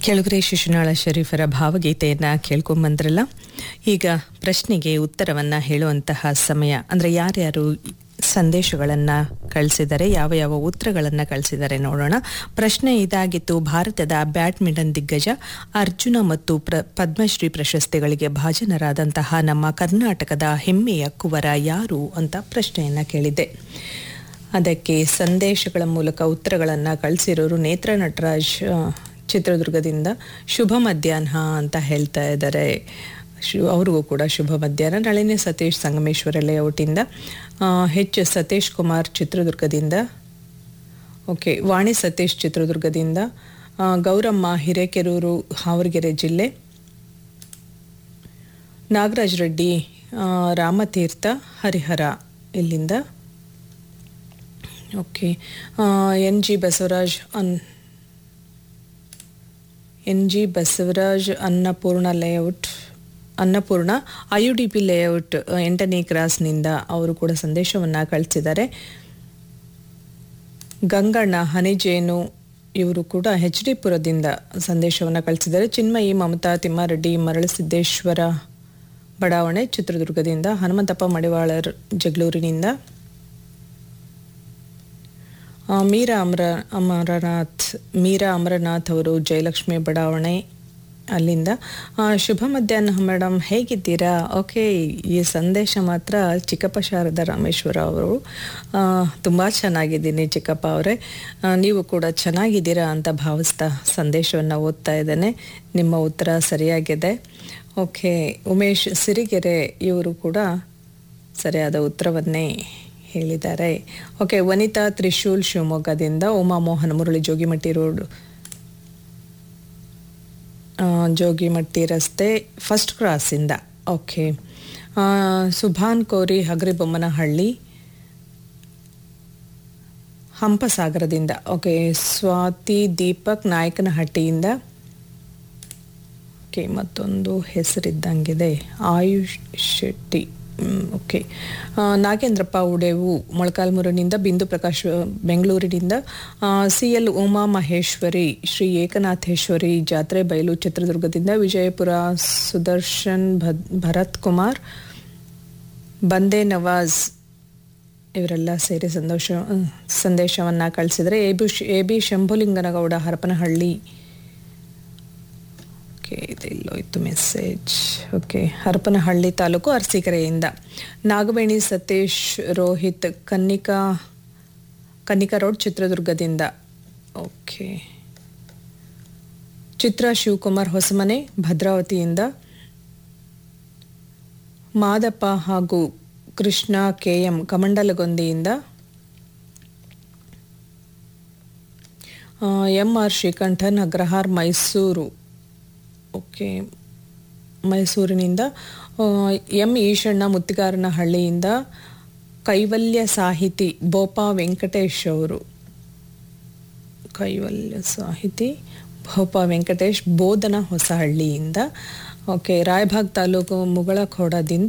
ಕೆಳಗರೆ ಶಿಶುನಾಳ ಶರೀಫರ ಭಾವಗೀತೆಯನ್ನು ಕೇಳ್ಕೊಂಬಂದ್ರಲ್ಲ ಈಗ ಪ್ರಶ್ನೆಗೆ ಉತ್ತರವನ್ನು ಹೇಳುವಂತಹ ಸಮಯ ಅಂದರೆ ಯಾರ್ಯಾರು ಸಂದೇಶಗಳನ್ನು ಕಳಿಸಿದ್ದಾರೆ ಯಾವ ಯಾವ ಉತ್ತರಗಳನ್ನು ಕಳಿಸಿದ್ದಾರೆ ನೋಡೋಣ ಪ್ರಶ್ನೆ ಇದಾಗಿತ್ತು ಭಾರತದ ಬ್ಯಾಡ್ಮಿಂಟನ್ ದಿಗ್ಗಜ ಅರ್ಜುನ ಮತ್ತು ಪ್ರ ಪದ್ಮಶ್ರೀ ಪ್ರಶಸ್ತಿಗಳಿಗೆ ಭಾಜನರಾದಂತಹ ನಮ್ಮ ಕರ್ನಾಟಕದ ಹೆಮ್ಮೆಯ ಕುವರ ಯಾರು ಅಂತ ಪ್ರಶ್ನೆಯನ್ನು ಕೇಳಿದ್ದೆ ಅದಕ್ಕೆ ಸಂದೇಶಗಳ ಮೂಲಕ ಉತ್ತರಗಳನ್ನು ಕಳಿಸಿರೋರು ನೇತ್ರ ನಟರಾಜ್ ಆ, ಚಿತ್ರದುರ್ಗದಿಂದ ಶುಭ ಮಧ್ಯಾಹ್ನ ಅಂತ ಹೇಳ್ತಾ ಇದ್ದಾರೆ ಶು ಅವ್ರಿಗೂ ಕೂಡ ಶುಭ ಮಧ್ಯಾಹ್ನ ನಳಿನಿ ಸತೀಶ್ ಸಂಗಮೇಶ್ವರ ಲೇಔಟಿಂದ ಆ, ಹೆಚ್ ಸತೀಶ್ ಕುಮಾರ್ ಚಿತ್ರದುರ್ಗದಿಂದ ಓಕೆ ವಾಣಿ ಸತೀಶ್ ಚಿತ್ರದುರ್ಗದಿಂದ ಆ, ಗೌರಮ್ಮ ಹಿರೇಕೆರೂರು ಹಾವರಗೆರೆ ಜಿಲ್ಲೆ ನಾಗರಾಜ್ ರೆಡ್ಡಿ ಆ, ರಾಮತೀರ್ಥ ಹರಿಹರ ಇಲ್ಲಿಂದ ಓಕೆ ಎನ್ ಜಿ ಬಸವರಾಜ್ ಅನ್ N G Basavaraj Annapurna layout Annapurna I U D P layout ಅ, ಎಂಟನೇ ಕ್ರಾಸ್ನಿಂದ ಅವರು ಕೂಡ ಸಂದೇಶವನ್ನು ಕಳಿಸಿದ್ದಾರೆ ಗಂಗಣ್ಣ ಹನಿಜೇನು ಇವರು ಕೂಡ ಎಚ್ ಡಿ ಪುರದಿಂದ ಸಂದೇಶವನ್ನು ಕಳಿಸಿದ್ದಾರೆ ಚಿನ್ಮಯಿ ಮಮತಾ ತಿಮ್ಮಾರೆಡ್ಡಿ ಮರಳಸಿದ್ದೇಶ್ವರ ಬಡಾವಣೆ ಚಿತ್ರದುರ್ಗದಿಂದ ಹನುಮಂತಪ್ಪ ಮಡಿವಾಳರ್ ಜಗಳೂರಿನಿಂದ ಆ, ಮೀರಾ ಅಮರ ಅಮರನಾಥ್ ಮೀರಾ ಅಮರನಾಥ್ ಅವರು ಜಯಲಕ್ಷ್ಮಿ ಬಡಾವಣೆ ಅಲ್ಲಿಂದ ಆ, ಶುಭ ಮಧ್ಯಾಹ್ನ ಮೇಡಮ್ ಹೇಗಿದ್ದೀರಾ ಓಕೆ ಈ ಸಂದೇಶ ಮಾತ್ರ ಚಿಕ್ಕಪ್ಪ ಶಾರದಾ ರಾಮೇಶ್ವರ ಅವರು ತುಂಬ ಚೆನ್ನಾಗಿದ್ದೀನಿ ಚಿಕ್ಕಪ್ಪ ಅವರೇ ಆ, ನೀವು ಕೂಡ ಚೆನ್ನಾಗಿದ್ದೀರಾ ಅಂತ ಭಾವಿಸ್ತಾ ಸಂದೇಶವನ್ನು ಓದ್ತಾ ಇದ್ದೇನೆ ನಿಮ್ಮ ಉತ್ತರ ಸರಿಯಾಗಿದೆ ಓಕೆ ಉಮೇಶ್ ಸಿರಿಗೆರೆ ಇವರು ಕೂಡ ಸರಿಯಾದ ಉತ್ತರವನ್ನೇ ಹೇಳಿದ್ದಾರೆ ಓಕೆ ವನಿತಾ ತ್ರಿಶೂಲ್ ಶಿವಮೊಗ್ಗದಿಂದ ಉಮಾ ಮೋಹನ್ ಮುರಳಿ ಜೋಗಿಮಟ್ಟಿ ರೋಡ್ ಆ, ಜೋಗಿಮಟ್ಟಿ ರಸ್ತೆ ಫಸ್ಟ್ ಕ್ರಾಸಿಂದ ಓಕೆ ಆ, ಸುಭಾನ್ ಕೋರಿ ಹಗರಿಬೊಮ್ಮನಹಳ್ಳಿ ಹಂಪಸಾಗರದಿಂದ ಓಕೆ ಸ್ವಾತಿ ದೀಪಕ್ ನಾಯಕನಹಟ್ಟಿಯಿಂದ ಓಕೆ ಮತ್ತೊಂದು ಹೆಸರಿದ್ದಂಗಿದೆ ಆಯುಷ್ ಶೆಟ್ಟಿ ಮ್, ಓಕೆ ಆ, ನಾಗೇಂದ್ರಪ್ಪ ಉಡೇವು ಮೊಳಕಾಲ್ಮೂರಿನಿಂದ ಬಿಂದು ಪ್ರಕಾಶ್ ಬೆಂಗಳೂರಿನಿಂದ ಸಿ ಎಲ್ ಉಮಾ ಮಹೇಶ್ವರಿ ಶ್ರೀ ಏಕನಾಥೇಶ್ವರಿ ಜಾತ್ರೆ ಬಯಲು ಚಿತ್ರದುರ್ಗದಿಂದ ವಿಜಯಪುರ ಸುದರ್ಶನ್ ಭದ್ ಭರತ್ ಕುಮಾರ್ ಬಂದೇ ನವಾಜ್ ಇವರೆಲ್ಲ ಸೇರಿ ಸಂತೋಷ ಸಂದೇಶವನ್ನು ಕಳಿಸಿದರೆ A B A B Shambhulinganagouda Harapanahalli okay ಇದೆಲ್ಲೋಯ್ತು ಮೆಸೇಜ್ ಓಕೆ ಹರಪನಹಳ್ಳಿ ತಾಲೂಕು ಅರಸೀಕೆರೆಯಿಂದ ನಾಗವೇಣಿ ಸತೀಶ್ ರೋಹಿತ್ ಕನ್ನಿಕಾ ಕನ್ನಿಕಾ ರೋಡ್ ಚಿತ್ರದುರ್ಗದಿಂದ ಓಕೆ ಚಿತ್ರ ಶಿವಕುಮಾರ್ ಹೊಸಮನೆ ಭದ್ರಾವತಿಯಿಂದ ಮಾದಪ್ಪ ಹಾಗೂ ಕೃಷ್ಣ ಕೆ ಎಂ ಕಮಂಡಲಗೊಂದಿಯಿಂದ M R Srikantan Agrahar Mysuru okay ಮೈಸೂರಿನಿಂದ ಆ, ಎಂ ಈಶಣ್ಣ ಮುತ್ತಿಗಾರನಹಳ್ಳಿಯಿಂದ ಕೈವಲ್ಯ ಸಾಹಿತಿ ಬೋಪಾ ವೆಂಕಟೇಶ್ ಅವರು ಕೈವಲ್ಯ ಸಾಹಿತಿ ಭೋಪ ವೆಂಕಟೇಶ್ ಬೋಧನ ಹೊಸಹಳ್ಳಿಯಿಂದ ಓಕೆ ರಾಯಭಾಗ್ ತಾಲೂಕು ಮುಗಳಖೋಡದಿಂದ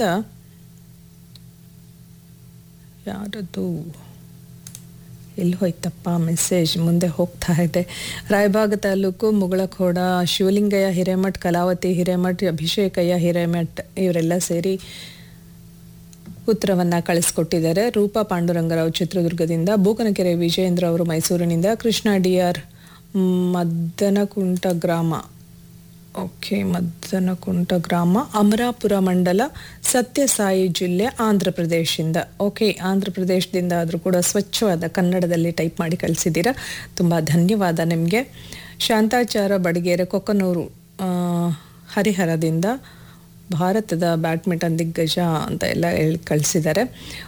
ಯಾರದು ಎಲ್ಲಿ ಹೋಯ್ತಪ್ಪ ಮೆಸೇಜ್ ಮುಂದೆ ಹೋಗ್ತಾ ಇದೆ ರಾಯಬಾಗ ತಾಲೂಕು ಮುಗಳಖೋಡ ಶಿವಲಿಂಗಯ್ಯ ಹಿರೇಮಠ್ ಕಲಾವತಿ ಹಿರೇಮಠ್ ಅಭಿಷೇಕಯ್ಯ ಹಿರೇಮಠ್ ಇವರೆಲ್ಲ ಸೇರಿ ಉತ್ತರವನ್ನು ಕಳಿಸ್ಕೊಟ್ಟಿದ್ದಾರೆ ರೂಪಾ ಪಾಂಡುರಂಗರಾವ್ ಚಿತ್ರದುರ್ಗದಿಂದ ಬೂಕನಕೆರೆ ವಿಜಯೇಂದ್ರ ಅವರು ಮೈಸೂರಿನಿಂದ ಕೃಷ್ಣ ಡಿ ಆರ್ ಮದ್ದನಕುಂಟ ಗ್ರಾಮ ಓಕೆ ಮದ್ದನಕುಂಟ ಗ್ರಾಮ ಅಮರಾಪುರ ಮಂಡಲ ಸತ್ಯಸಾಯಿ ಜಿಲ್ಲೆ ಆಂಧ್ರ ಪ್ರದೇಶದಿಂದ ಓಕೆ ಆಂಧ್ರ ಪ್ರದೇಶದಿಂದ ಆದರೂ ಕೂಡ ಸ್ವಚ್ಛವಾದ ಕನ್ನಡದಲ್ಲಿ ಟೈಪ್ ಮಾಡಿ ಕಳಿಸಿದ್ದೀರಾ ತುಂಬ ಧನ್ಯವಾದ ನಿಮಗೆ ಶಾಂತಾಚಾರ ಬಡಗೇರೆ ಕೊಕ್ಕನೂರು ಆ, ಹರಿಹರದಿಂದ ಭಾರತದ ಬ್ಯಾಡ್ಮಿಂಟನ್ ದಿಗ್ಗಜ ಅಂತ ಎಲ್ಲ ಹೇಳಿ ಕಳಿಸಿದ್ದಾರೆ